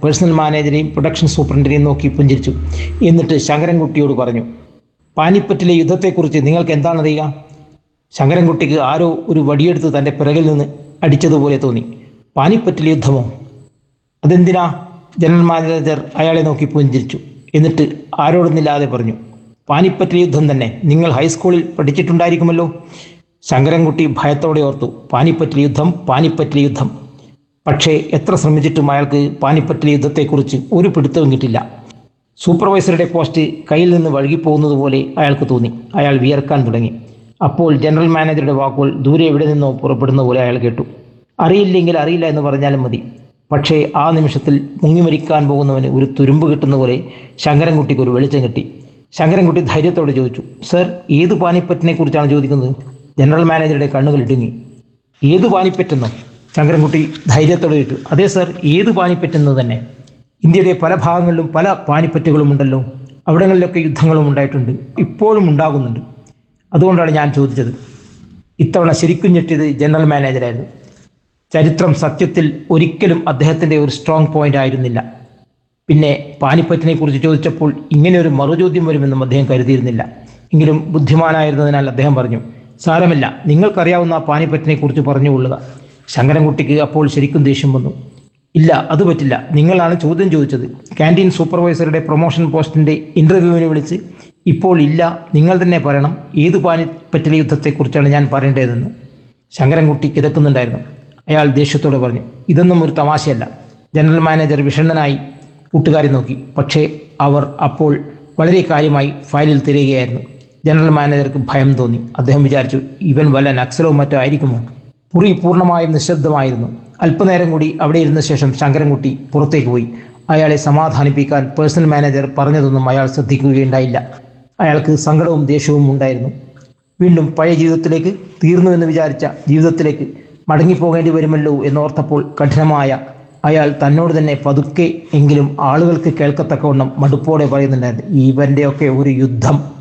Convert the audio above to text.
personal മാനേജരെയും production സൂപ്രണ്ടിനെയും നോക്കി പുഞ്ചിരിച്ചു എന്നിട്ട് ശങ്കരൻകുട്ടിയോട് പറഞ്ഞു പാനിപ്പറ്റിലെ യുദ്ധത്തെക്കുറിച്ച് നിങ്ങൾക്ക് എന്താണറിയുക ശങ്കരൻകുട്ടിക്ക് ആരോ ഒരു വടിയെടുത്ത് തൻ്റെ പിറകിൽ നിന്ന് അടിച്ചതുപോലെ തോന്നി പാനിപ്പറ്റിലെ യുദ്ധമോ അതെന്തിനാ ജനറൽ മാനേജർ അയാളെ നോക്കി പുഞ്ചിരിച്ചു എന്നിട്ട് ആരോടൊന്നില്ലാതെ പറഞ്ഞു പാനിപ്പറ്റിലെ യുദ്ധം തന്നെ നിങ്ങൾ ഹൈസ്കൂളിൽ പഠിച്ചിട്ടുണ്ടായിരിക്കുമല്ലോ ശങ്കരൻകുട്ടി ഭയത്തോടെ ഓർത്തു പാനിപ്പറ്റിലെ യുദ്ധം പാനിപ്പറ്റിലെ യുദ്ധം പക്ഷേ എത്ര ശ്രമിച്ചിട്ടും അയാൾക്ക് പാനിപ്പറ്റിലെ യുദ്ധത്തെക്കുറിച്ച് ഒരു പിടുത്തവും കിട്ടില്ല സൂപ്പർവൈസറുടെ പോസ്റ്റ് കയ്യിൽ നിന്ന് വഴുകിപ്പോകുന്നത് പോലെ അയാൾക്ക് തോന്നി അയാൾ വിയർക്കാൻ തുടങ്ങി അപ്പോൾ ജനറൽ മാനേജറുടെ വാക്കുകൾ ദൂരെ എവിടെ നിന്നോ പുറപ്പെടുന്ന പോലെ അയാൾ കേട്ടു അറിയില്ലെങ്കിൽ അറിയില്ല എന്ന് പറഞ്ഞാലും മതി പക്ഷേ ആ നിമിഷത്തിൽ മുങ്ങിമരിക്കാൻ പോകുന്നവന് ഒരു തുരുമ്പ് കിട്ടുന്ന പോലെ ശങ്കരൻകുട്ടിക്ക് ഒരു വെളിച്ചം കിട്ടി ശങ്കരൻകുട്ടി ധൈര്യത്തോടെ ചോദിച്ചു സർ ഏത് പാനിപ്പറ്റിനെ കുറിച്ചാണ് ചോദിക്കുന്നത് ജനറൽ മാനേജറുടെ കണ്ണുകൾ ഇടുങ്ങി ഏത് പാനിപ്പറ്റെന്നോ ശങ്കരൻകുട്ടി ധൈര്യത്തോടെ ചോദിച്ചു അതെ സർ ഏത് പാനിപ്പറ്റെന്ന് തന്നെ ഇന്ത്യയുടെ പല ഭാഗങ്ങളിലും പല പാനിപ്പറ്റുകളും ഉണ്ടല്ലോ അവിടങ്ങളിലൊക്കെ യുദ്ധങ്ങളും ഉണ്ടായിട്ടുണ്ട് ഇപ്പോഴും ഉണ്ടാകുന്നുണ്ട് അതുകൊണ്ടാണ് ഞാൻ ചോദിച്ചത് ഇത്തവണ ശരിക്കും ഞെട്ടിയത് ജനറൽ മാനേജറായിരുന്നു ചരിത്രം സത്യത്തിൽ ഒരിക്കലും അദ്ദേഹത്തിൻ്റെ ഒരു സ്ട്രോങ് പോയിന്റ് ആയിരുന്നില്ല പിന്നെ പാനിപ്പറ്റിനെ കുറിച്ച് ചോദിച്ചപ്പോൾ ഇങ്ങനെ ഒരു മറുചോദ്യം വരുമെന്നും അദ്ദേഹം കരുതിയിരുന്നില്ല എങ്കിലും ബുദ്ധിമാനായിരുന്നതിനാൽ അദ്ദേഹം പറഞ്ഞു സാരമില്ല നിങ്ങൾക്കറിയാവുന്ന ആ പാനിപ്പറ്റിനെ കുറിച്ച് പറഞ്ഞുകൊള്ളുക ശങ്കരൻകുട്ടിക്ക് അപ്പോൾ ശരിക്കും ദേഷ്യം വന്നു ഇല്ല അത് പറ്റില്ല നിങ്ങളാണ് ചോദ്യം ചോദിച്ചത് ക്യാൻറ്റീൻ സൂപ്പർവൈസറുടെ പ്രൊമോഷൻ പോസ്റ്റിൻ്റെ ഇൻ്റർവ്യൂവിന് വിളിച്ച് ഇപ്പോൾ ഇല്ല നിങ്ങൾ തന്നെ പറയണം ഏത് പാനിപ്പറ്റിലെ യുദ്ധത്തെക്കുറിച്ചാണ് ഞാൻ പറയേണ്ടതെന്ന് ശങ്കരൻകുട്ടി കിതക്കുന്നുണ്ടായിരുന്നു അയാൾ ദേഷ്യത്തോടെ പറഞ്ഞു ഇതൊന്നും ഒരു തമാശയല്ല ജനറൽ മാനേജർ വിഷണ്ണനായി കൂട്ടുകാരെ നോക്കി പക്ഷേ അവർ അപ്പോൾ വളരെ കാര്യമായി ഫയലിൽ തിരയുകയായിരുന്നു ജനറൽ മാനേജർക്ക് ഭയം തോന്നി അദ്ദേഹം വിചാരിച്ചു ഇവൻ വല്ല നക്സലോ മറ്റോ ആയിരിക്കുമോ മുറി പൂർണ്ണമായും നിശബ്ദമായിരുന്നു അല്പനേരം കൂടി അവിടെ ഇരുന്ന ശേഷം ശങ്കരൻകുട്ടി പുറത്തേക്ക് പോയി അയാളെ സമാധാനിപ്പിക്കാൻ പേഴ്സണൽ മാനേജർ പറഞ്ഞതൊന്നും അയാൾ ശ്രദ്ധിക്കുകയുണ്ടായില്ല അയാൾക്ക് സങ്കടവും ദേഷ്യവും ഉണ്ടായിരുന്നു വീണ്ടും പഴയ ജീവിതത്തിലേക്ക് തീർന്നു എന്ന് വിചാരിച്ച ജീവിതത്തിലേക്ക് മടങ്ങിപ്പോകേണ്ടി വരുമല്ലോ എന്നോർത്തപ്പോൾ കഠിനമായ അയാൾ തന്നോട് തന്നെ പതുക്കെ എങ്കിലും ആളുകൾക്ക് കേൾക്കത്തക്കവണ്ണം മടുപ്പോടെ പറയുന്നുണ്ടായിരുന്നു ഇവൻ്റെയൊക്കെ ഒരു യുദ്ധം